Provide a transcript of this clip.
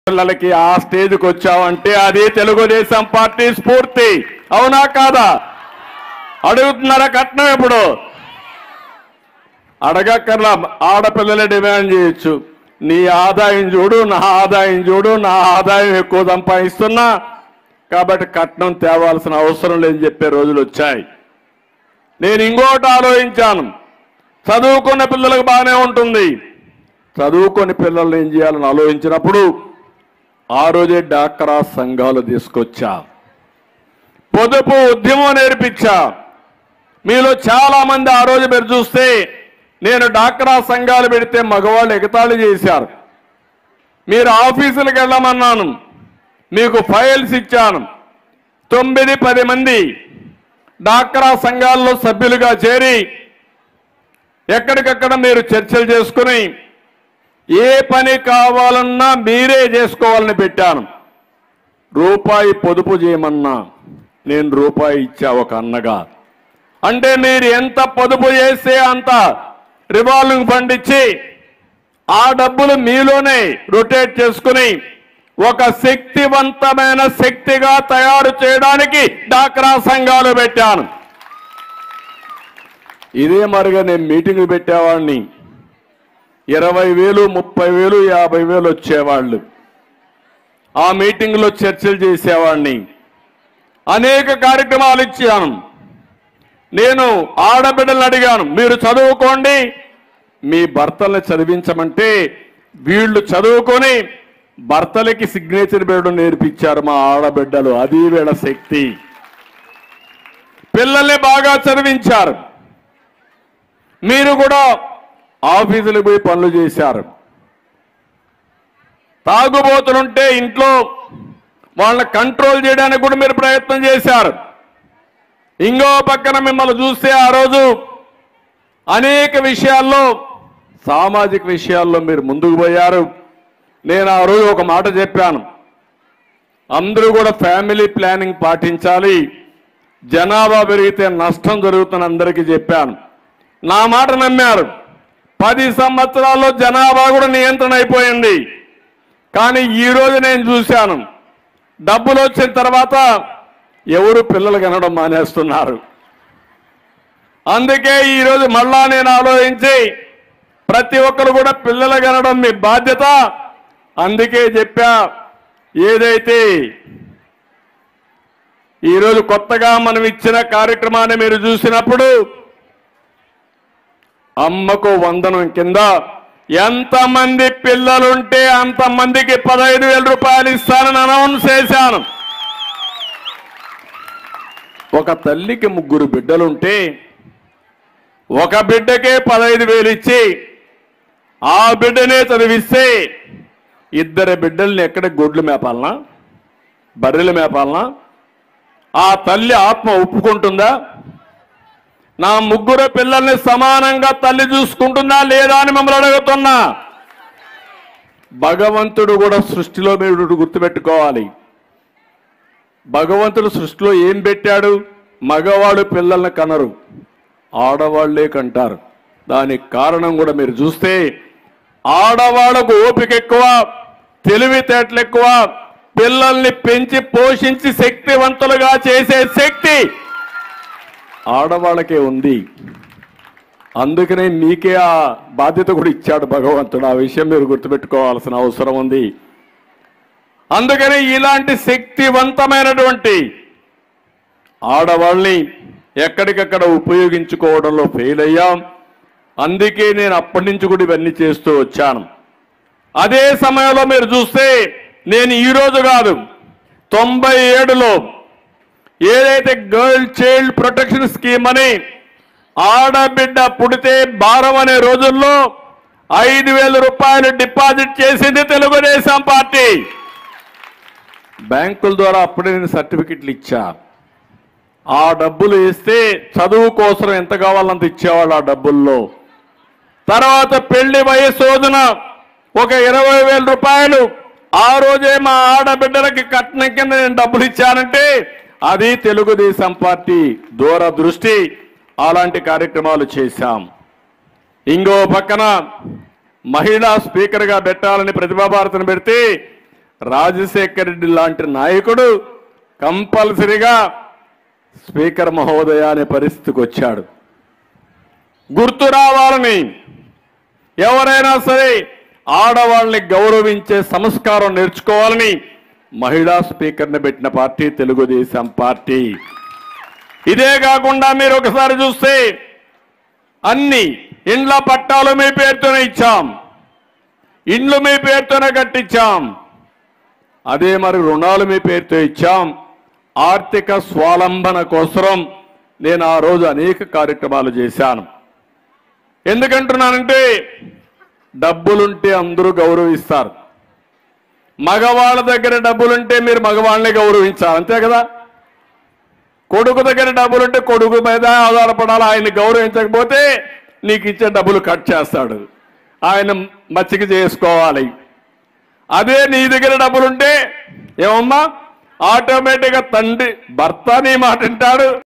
పిల్లలకి ఆ స్టేజ్కి వచ్చావంటే అది తెలుగుదేశం పార్టీ స్ఫూర్తి అవునా కాదా అడుగుతున్నారా కట్నం ఎప్పుడు అడగక్కర్లా ఆడపిల్లలే డిమాండ్ చేయొచ్చు నీ ఆదాయం చూడు నా ఆదాయం చూడు నా ఆదాయం ఎక్కువ సంపాదిస్తున్నా కాబట్టి కట్నం తేవాల్సిన అవసరం లేదని చెప్పే రోజులు వచ్చాయి నేను ఇంకోటి ఆలోచించాను చదువుకున్న పిల్లలకు బాగానే ఉంటుంది చదువుకొని పిల్లల్ని ఏం చేయాలని ఆలోచించినప్పుడు ఆ రోజే డాక్రా సంఘాలు తీసుకొచ్చా పొదుపు ఉద్యమం నేర్పించా మీలో చాలా మంది ఆ రోజు మీరు చూస్తే నేను డాక్రా సంఘాలు పెడితే మగవాళ్ళు ఎగతాళి చేశారు మీరు ఆఫీసులకు వెళ్ళమన్నాను మీకు ఫైల్స్ ఇచ్చాను తొమ్మిది పది మంది డాక్రా సంఘాల్లో సభ్యులుగా చేరి ఎక్కడికక్కడ మీరు చర్చలు చేసుకుని ఏ పని కావాలన్నా మీరే చేసుకోవాలని పెట్టాను రూపాయి పొదుపు చేయమన్నా నేను రూపాయి ఇచ్చా ఒక అన్నగా అంటే మీరు ఎంత పొదుపు చేస్తే అంత రివాల్వింగ్ ఫండ్ ఇచ్చి ఆ డబ్బులు మీలోనే రొటేట్ చేసుకుని ఒక శక్తివంతమైన శక్తిగా తయారు చేయడానికి డాక్రా సంఘాలు పెట్టాను ఇదే మరిగా నేను మీటింగ్ పెట్టేవాడిని ఇరవై వేలు ముప్పై వేలు యాభై వేలు వచ్చేవాళ్ళు ఆ మీటింగ్లో చర్చలు చేసేవాడిని అనేక కార్యక్రమాలు ఇచ్చాను నేను ఆడబిడ్డలను అడిగాను మీరు చదువుకోండి మీ భర్తల్ని చదివించమంటే వీళ్ళు చదువుకొని భర్తలకి సిగ్నేచర్ పెట్టడం నేర్పించారు మా ఆడబిడ్డలు అది వీళ్ళ శక్తి పిల్లల్ని బాగా చదివించారు మీరు కూడా ఆఫీసులకు పోయి పనులు చేశారు తాగుబోతులుంటే ఇంట్లో వాళ్ళని కంట్రోల్ చేయడానికి కూడా మీరు ప్రయత్నం చేశారు ఇంకో పక్కన మిమ్మల్ని చూస్తే ఆ రోజు అనేక విషయాల్లో సామాజిక విషయాల్లో మీరు ముందుకు పోయారు నేను ఆ రోజు ఒక మాట చెప్పాను అందరూ కూడా ఫ్యామిలీ ప్లానింగ్ పాటించాలి జనాభా పెరిగితే నష్టం జరుగుతుందని అందరికీ చెప్పాను నా మాట నమ్మారు పది సంవత్సరాల్లో జనాభా కూడా నియంత్రణ అయిపోయింది కానీ ఈ రోజు నేను చూశాను డబ్బులు వచ్చిన తర్వాత ఎవరు పిల్లలు కనడం మానేస్తున్నారు అందుకే ఈరోజు మళ్ళా నేను ఆలోచించి ప్రతి ఒక్కరు కూడా పిల్లలు కనడం మీ బాధ్యత అందుకే చెప్పా ఏదైతే ఈరోజు కొత్తగా మనం ఇచ్చిన కార్యక్రమాన్ని మీరు చూసినప్పుడు అమ్మకు వందనం కింద ఎంతమంది పిల్లలుంటే అంతమందికి పదహైదు వేల రూపాయలు ఇస్తానని అనౌన్స్ చేశాను ఒక తల్లికి ముగ్గురు బిడ్డలుంటే ఒక బిడ్డకే పదహైదు వేలు ఇచ్చి ఆ బిడ్డనే చదివిస్తే ఇద్దరు బిడ్డల్ని ఎక్కడ గొడ్లు మేపాలనా బర్రెలు మేపాలనా ఆ తల్లి ఆత్మ ఒప్పుకుంటుందా నా ముగ్గురు పిల్లల్ని సమానంగా తల్లి చూసుకుంటుందా లేదా అని మిమ్మల్ని అడుగుతున్నా భగవంతుడు కూడా సృష్టిలో మీరు గుర్తుపెట్టుకోవాలి భగవంతుడు సృష్టిలో ఏం పెట్టాడు మగవాడు పిల్లల్ని కనరు ఆడవాళ్లే కంటారు దానికి కారణం కూడా మీరు చూస్తే ఆడవాళ్లకు ఓపిక ఎక్కువ తెలివితేటలు ఎక్కువ పిల్లల్ని పెంచి పోషించి శక్తివంతులుగా చేసే శక్తి ఆడవాళ్ళకే ఉంది అందుకనే మీకే ఆ బాధ్యత కూడా ఇచ్చాడు భగవంతుడు ఆ విషయం మీరు గుర్తుపెట్టుకోవాల్సిన అవసరం ఉంది అందుకని ఇలాంటి శక్తివంతమైనటువంటి ఆడవాళ్ళని ఎక్కడికక్కడ ఉపయోగించుకోవడంలో ఫెయిల్ అయ్యాం అందుకే నేను అప్పటి నుంచి కూడా ఇవన్నీ చేస్తూ వచ్చాను అదే సమయంలో మీరు చూస్తే నేను ఈ రోజు కాదు తొంభై ఏడులో ఏదైతే గర్ల్ చైల్డ్ ప్రొటెక్షన్ స్కీమ్ అని ఆడబిడ్డ పుడితే భారం అనే రోజుల్లో ఐదు వేల రూపాయలు డిపాజిట్ చేసింది తెలుగుదేశం పార్టీ బ్యాంకుల ద్వారా అప్పుడే నేను సర్టిఫికెట్లు ఇచ్చా ఆ డబ్బులు ఇస్తే చదువు కోసం ఎంత కావాలంత ఇచ్చేవాళ్ళు ఆ డబ్బుల్లో తర్వాత పెళ్లి వయసు రోజున ఒక ఇరవై వేల రూపాయలు ఆ రోజే మా ఆడబిడ్డలకి కట్నం కింద నేను డబ్బులు ఇచ్చానంటే అది తెలుగుదేశం పార్టీ దూరదృష్టి అలాంటి కార్యక్రమాలు చేశాం ఇంకో పక్కన మహిళా స్పీకర్గా పెట్టాలని ప్రతిభా భారతిని పెడితే రాజశేఖర రెడ్డి లాంటి నాయకుడు కంపల్సరిగా స్పీకర్ మహోదయ అనే పరిస్థితికి వచ్చాడు గుర్తు రావాలని ఎవరైనా సరే ఆడవాళ్ళని గౌరవించే సంస్కారం నేర్చుకోవాలని మహిళా స్పీకర్ని పెట్టిన పార్టీ తెలుగుదేశం పార్టీ ఇదే కాకుండా మీరు ఒకసారి చూస్తే అన్ని ఇండ్ల పట్టాలు మీ పేరుతోనే ఇచ్చాం ఇండ్లు మీ పేరుతోనే కట్టించాం అదే మరి రుణాలు మీ పేరుతో ఇచ్చాం ఆర్థిక స్వాలంబన కోసం నేను ఆ రోజు అనేక కార్యక్రమాలు చేశాను ఎందుకంటున్నానంటే డబ్బులుంటే అందరూ గౌరవిస్తారు మగవాళ్ళ దగ్గర డబ్బులుంటే మీరు మగవాళ్ళని గౌరవించాలి అంతే కదా కొడుకు దగ్గర డబ్బులుంటే కొడుకు మీద ఆధారపడాలి ఆయన్ని గౌరవించకపోతే నీకు ఇచ్చే డబ్బులు కట్ చేస్తాడు ఆయన మచ్చిక చేసుకోవాలి అదే నీ దగ్గర డబ్బులుంటే ఏమమ్మా ఆటోమేటిక్గా తండ్రి భర్త నీ మాట వింటాడు